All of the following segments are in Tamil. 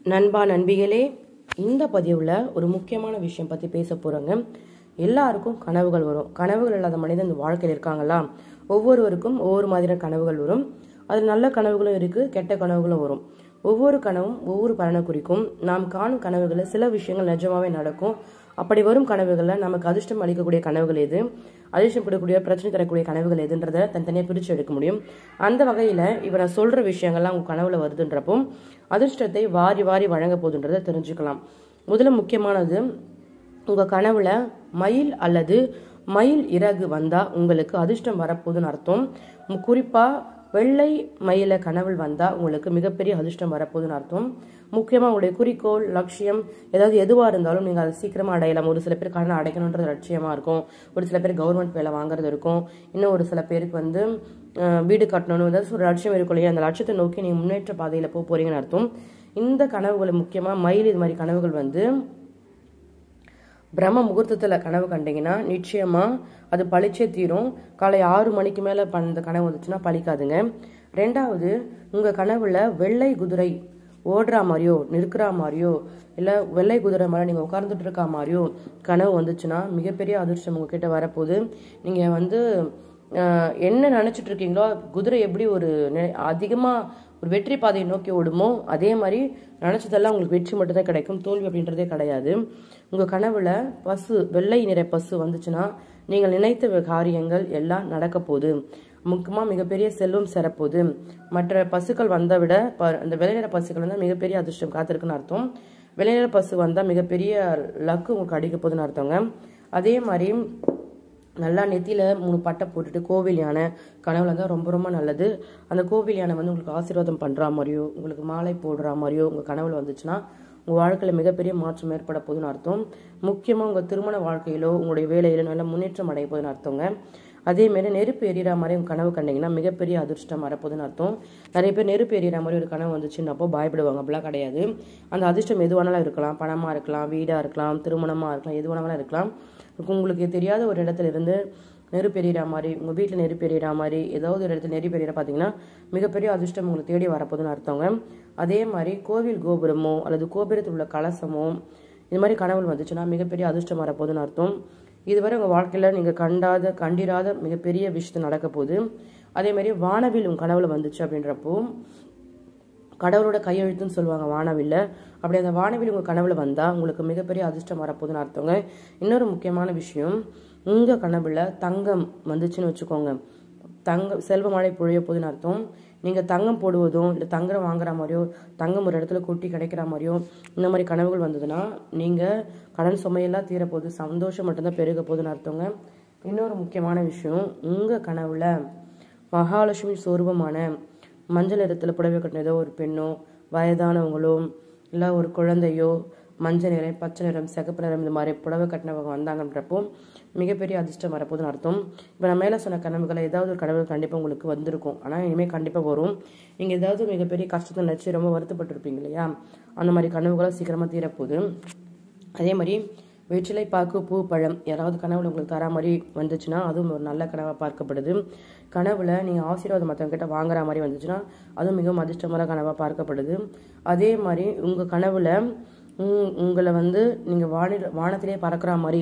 நண்பா நண்பிகளே இந்த பதிவில் ஒரு முக்கியமான விஷயம் பற்றி பேச போகிறோங்க எல்லாருக்கும் கனவுகள் வரும் கனவுகள் இல்லாத மனிதன் இந்த வாழ்க்கையில் இருக்காங்களா ஒவ்வொருவருக்கும் ஒவ்வொரு மாதிரியான கனவுகள் வரும் அதில் நல்ல கனவுகளும் இருக்குது கெட்ட கனவுகளும் வரும் ஒவ்வொரு கனவும் ஒவ்வொரு பலனை குறிக்கும் நாம் காணும் கனவுகளில் சில விஷயங்கள் நிஜமாவே நடக்கும் அப்படி வரும் கனவுகளில் நமக்கு அதிர்ஷ்டம் அளிக்கக்கூடிய கனவுகள் எது அதிர்ஷ்டம் கொடுக்கக்கூடிய பிரச்சனை தரக்கூடிய கனவுகள் எதுன்றதை தனித்தனியாக பிரித்து எடுக்க முடியும் அந்த வகையில் இப்போ நான் சொல்கிற விஷயங்கள்லாம் உங்கள் கனவுல வருதுன்றப்போ அதிர்ஷ்டத்தை வாரி வாரி வழங்க போகுதுன்றதை தெரிஞ்சுக்கலாம் முதல்ல முக்கியமானது உங்கள் கனவுல மயில் அல்லது மயில் இறகு வந்தால் உங்களுக்கு அதிர்ஷ்டம் வரப்போகுதுன்னு அர்த்தம் குறிப்பாக வெள்ளை மயில கனவில் வந்தால் உங்களுக்கு மிகப்பெரிய அதிர்ஷ்டம் வரப்போகுதுன்னு அர்த்தம் முக்கியமாக உங்களுடைய குறிக்கோள் லட்சியம் ஏதாவது எதுவாக இருந்தாலும் நீங்கள் அதை சீக்கிரமாக அடையலாம் ஒரு சில பேர் கடனை அடைக்கணுன்றது லட்சியமாக இருக்கும் ஒரு சில பேர் கவர்மெண்ட் வேலை வாங்குறது இருக்கும் இன்னும் ஒரு சில பேருக்கு வந்து அஹ், வீடு கட்டணும்னு ஏதாவது ஒரு லட்சியம் இருக்கும் இல்லையா அந்த லட்சியத்தை நோக்கி நீங்கள் முன்னேற்ற பாதையில் போக போறீங்கன்னு அர்த்தம் இந்த கனவுகளை முக்கியமாக மயில் இது மாதிரி கனவுகள் வந்து பிரம்ம முகூர்த்தத்தில் கனவு கண்டீங்கன்னா நிச்சயமாக அது பளிச்சே தீரும் காலை ஆறு மணிக்கு மேலே அந்த கனவு வந்துச்சுன்னா பழிக்காதுங்க ரெண்டாவது உங்கள் கனவுல வெள்ளை குதிரை ஓடுற மாதிரியோ நிற்கிற மாதிரியோ இல்லை வெள்ளை குதிரை மேலே நீங்கள் உட்கார்ந்துட்டு இருக்க மாதிரியோ கனவு வந்துச்சுன்னா மிகப்பெரிய அதிர்ஷ்டம் உங்ககிட்ட வரப்போகுது நீங்கள் வந்து ஆஹ், என்ன நினச்சிட்டு இருக்கீங்களோ குதிரை எப்படி ஒரு அதிகமாக ஒரு வெற்றி பாதையை நோக்கி ஓடுமோ அதே மாதிரி நினச்சதெல்லாம் உங்களுக்கு வெற்றி மட்டும்தான் கிடைக்கும் தோல்வி அப்படின்றதே கிடையாது உங்கள் கனவுல பசு வெள்ளை நிற பசு வந்துச்சுன்னா நீங்கள் நினைத்த காரியங்கள் எல்லாம் நடக்க போகுது முக்கியமாக மிகப்பெரிய செல்வம் சேரப்போகுது மற்ற பசுக்கள் வந்த விட ப- அந்த வெள்ளை நிற பசுக்கள் வந்து மிகப்பெரிய அதிர்ஷ்டம் காத்திருக்குன்னு அர்த்தம் வெள்ளை நிற பசு வந்தால் மிகப்பெரிய லக்கு உங்களுக்கு அடிக்க போகுதுன்னு அர்த்தங்க அதே மாதிரி நல்லா நெத்தியில் மூணு பட்டை போட்டுட்டு கோவில் யானை கனவுல தான் ரொம்ப ரொம்ப நல்லது அந்த கோவில் யானை வந்து உங்களுக்கு ஆசீர்வாதம் பண்ணுற மாதிரியோ உங்களுக்கு மாலை போடுற மாதிரியோ உங்கள் கனவுல வந்துச்சுன்னா உங்கள் வாழ்க்கையில் மிகப்பெரிய மாற்றம் ஏற்பட போகுதுன்னு அர்த்தம் முக்கியமாக உங்கள் திருமண வாழ்க்கையிலோ உங்களுடைய வேலையிலோ நல்ல முன்னேற்றம் அடைய போகுதுன்னு அர்த்தங்க அதேமாரி நெருப்பு எறிகிற மாதிரி உங்கள் கனவு கண்டீங்கன்னா மிகப்பெரிய அதிர்ஷ்டம் வரப்போகுதுன்னு அர்த்தம் நிறைய பேர் நெருப்பு எறிகிற மாதிரி ஒரு கனவு வந்துச்சுன்னப்போ பயப்படுவாங்க அப்படிலாம் கிடையாது அந்த அதிர்ஷ்டம் எது வேணாலும் இருக்கலாம் பணமாக இருக்கலாம் வீடாக இருக்கலாம் திருமணமாக இருக்கலாம் எது வேணாலும் இருக்கலாம் உங்களுக்கு தெரியாத ஒரு இடத்துல இருந்து நெருப்பு எறிகிற மாதிரி உங்கள் வீட்டில் நெருப்பு எறிகிற மாதிரி ஏதாவது ஒரு இடத்துல நெருப்பு எறிகிற பார்த்தீங்கன்னா மிகப்பெரிய அதிர்ஷ்டம் உங்களுக்கு தேடி வரப்போகுதுன்னு அர்த்தங்க அதே மாதிரி கோவில் கோபுரமோ அல்லது கோபுரத்தில் உள்ள கலசமோ இது மாதிரி கனவுகள் வந்துச்சுன்னா மிகப்பெரிய அதிர்ஷ்டம் வரப்போகுதுன்னு அர்த்தம் இதுவரை உங்கள் வாழ்க்கையில் நீங்கள் கண்டாத கண்டிராத மிகப்பெரிய விஷயம் நடக்க போகுது அதே மாதிரி வானவில் உங்கள் கனவுல வந்துச்சு அப்படின்றப்போ கடவுளோட கையெழுத்துன்னு சொல்லுவாங்க வானவில்ல அப்படி அந்த வானவில் உங்கள் கனவுல வந்தால் உங்களுக்கு மிகப்பெரிய அதிர்ஷ்டம் வரப்போகுதுன்னு அர்த்தங்க இன்னொரு முக்கியமான விஷயம் உங்கள் கனவுல தங்கம் வந்துச்சுன்னு வச்சுக்கோங்க தங்க செல்வ மழை பொழிய போகுதுன்னு அர்த்தம் நீங்கள் தங்கம் போடுவதும் இல்லை தங்கம் வாங்குற மாதிரியோ தங்கம் ஒரு இடத்துல கொட்டி கிடைக்கிற மாதிரியோ இந்த மாதிரி கனவுகள் வந்ததுன்னா நீங்கள் கடன் சுமையெல்லாம் தீரப்போகுது சந்தோஷம் மட்டும்தான் பெருக போகுதுன்னு அர்த்தங்க இன்னொரு முக்கியமான விஷயம் உங்கள் கனவுல மகாலட்சுமி சொரூபமான மஞ்சள் நிறத்தில் புடவை கட்டின ஏதோ ஒரு பெண்ணோ வயதானவங்களோ இல்லை ஒரு குழந்தையோ மஞ்சள் நிறம் பச்சை நிறம் சிகப்பு நிறம் இந்த மாதிரி புடவை கட்டினவங்க வந்தாங்கன்றப்போ மிகப்பெரிய அதிர்ஷ்டம் வரப்போகுதுன்னு அர்த்தம் இப்போ நான் மேலே சொன்ன கனவுகளை ஏதாவது ஒரு கனவு கண்டிப்பாக உங்களுக்கு வந்திருக்கும் ஆனால் இனிமேல் கண்டிப்பாக வரும் நீங்கள் ஏதாவது மிகப்பெரிய கஷ்டத்தை நினச்சி ரொம்ப வருத்தப்பட்டிருப்பீங்க இல்லையா அந்த மாதிரி கனவுகளாக சீக்கிரமாக தீரப்போகுது அதே மாதிரி வெற்றிலை பாக்கு பூ பழம் யாராவது கனவுல உங்களுக்கு தரா மாதிரி வந்துச்சுன்னா அதுவும் ஒரு நல்ல கனவாக பார்க்கப்படுது கனவுல நீங்கள் ஆசீர்வாதம் மற்றவங்க கிட்ட வாங்குற மாதிரி வந்துச்சுன்னா அதுவும் மிகவும் அதிர்ஷ்டமான கனவாக பார்க்கப்படுது அதே மாதிரி உங்கள் கனவுல உங்- உங்களை வந்து நீங்கள் வானில் வானத்திலே பறக்கிற மாதிரி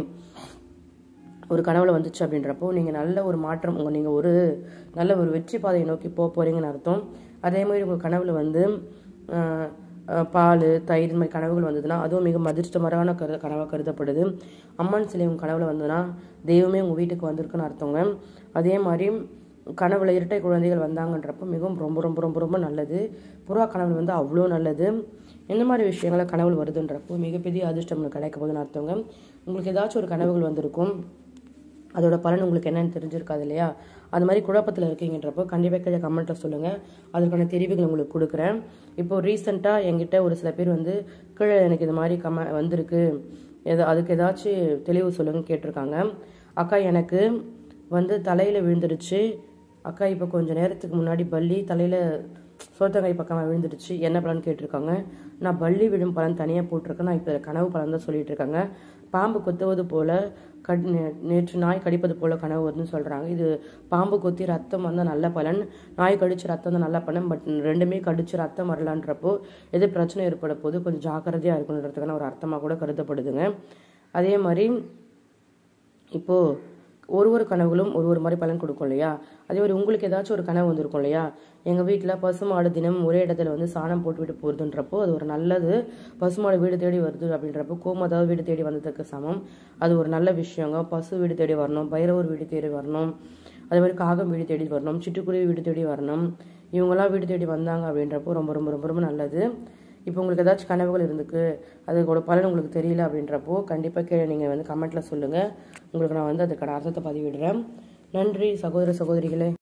ஒரு கனவுல வந்துச்சு அப்படின்றப்போ நீங்கள் நல்ல ஒரு மாற்றம் உங்கள் நீங்கள் ஒரு நல்ல ஒரு வெற்றி பாதையை நோக்கி போக போகிறீங்கன்னு அர்த்தம் அதே மாதிரி உங்கள் கனவுல வந்து ஆஹ், ஆஹ், பால் தயிர் இந்த மாதிரி கனவுகள் வந்ததுன்னா அதுவும் மிக அதிர்ஷ்டமரான கரு கனவாக கருதப்படுது அம்மன் சிலை உங்கள் கனவுல வந்ததுன்னா தெய்வமே உங்கள் வீட்டுக்கு வந்திருக்குன்னு அர்த்தங்க அதே மாதிரி கனவுல இரட்டை குழந்தைகள் வந்தாங்கன்றப்போ மிகவும் ரொம்ப ரொம்ப ரொம்ப ரொம்ப நல்லது புறா கனவு வந்து அவ்வளோ நல்லது இந்த மாதிரி விஷயங்களை கனவுல வருதுன்றப்போ மிகப்பெரிய அதிர்ஷ்டம் உங்களுக்கு கிடைக்க போகுதுன்னு அர்த்தங்க உங்களுக்கு ஏதாச்சும் ஒரு கனவுகள் வந்திருக்கும் அதோட பலன் உங்களுக்கு என்னன்னு தெரிஞ்சிருக்காது இல்லையா அது மாதிரி குழப்பத்தில் இருக்கீங்கன்றப்போ கண்டிப்பாக கீழே கமெண்ட்டில் சொல்லுங்கள் அதுக்கான தெரிவுகள் உங்களுக்கு கொடுக்குறேன் இப்போ ரீசெண்டாக என்கிட்ட ஒரு சில பேர் வந்து கீழே எனக்கு இது மாதிரி கம வந்திருக்கு எதா அதுக்கு ஏதாச்சும் தெளிவு சொல்லுங்கன்னு கேட்டிருக்காங்க அக்கா எனக்கு வந்து தலையில் விழுந்துருச்சு அக்கா இப்போ கொஞ்சம் நேரத்துக்கு முன்னாடி பள்ளி தலையில் சோத்தங்காய் பக்கமாக விழுந்துடுச்சு என்ன பலன் கேட்டிருக்காங்க நான் பள்ளி விழும் பலன் தனியாக போட்டிருக்கேன் நான் இப்போ கனவு பலன் தான் சொல்லிட்டு இருக்காங்க பாம்பு கொத்துவது போல கட் நே- நேற்று நாய் கடிப்பது போல கனவு வருதுன்னு சொல்கிறாங்க இது பாம்பு கொத்தி ரத்தம் வந்தால் நல்ல பலன் நாய் கடிச்சு ரத்தம் வந்தால் நல்ல பலன் பட் ரெண்டுமே கடிச்சு ரத்தம் வரலான்றப்போ எது பிரச்சனை ஏற்பட போது கொஞ்சம் ஜாக்கிரதையாக இருக்கணுன்றதுக்கான ஒரு அர்த்தமாக கூட கருதப்படுதுங்க அதே மாதிரி இப்போது ஒரு ஒரு கனவுகளும் ஒரு ஒரு மாதிரி பலன் கொடுக்கும் இல்லையா அதே மாதிரி உங்களுக்கு ஏதாச்சும் ஒரு கனவு வந்திருக்கும் இல்லையா எங்கள் வீட்டில் பசுமாடு தினம் ஒரே இடத்துல வந்து சாணம் போட்டுவிட்டு போகிறதுன்றப்போ அது ஒரு நல்லது பசுமாடு வீடு தேடி வருது அப்படின்றப்போ கோமதாவது வீடு தேடி வந்ததுக்கு சமம் அது ஒரு நல்ல விஷயங்க பசு வீடு தேடி வரணும் பைரவர் வீடு தேடி வரணும் அதே மாதிரி காகம் வீடு தேடி வரணும் சிட்டுக்குருவி வீடு தேடி வரணும் இவங்கெல்லாம் வீடு தேடி வந்தாங்க அப்படின்றப்போ ரொம்ப ரொம்ப ரொம்ப ரொம்ப நல்லது இப்போ உங்களுக்கு ஏதாச்சும் கனவுகள் இருந்துக்கு அதுக்கோட பலன் உங்களுக்கு தெரியல அப்படின்றப்போ கண்டிப்பாக கீழே நீங்கள் வந்து கமெண்ட்டில் சொல்லுங்கள் உங்களுக்கு நான் வந்து அதுக்கான அர்த்தத்தை பதிவிடுறேன் நன்றி சகோதர சகோதரிகளே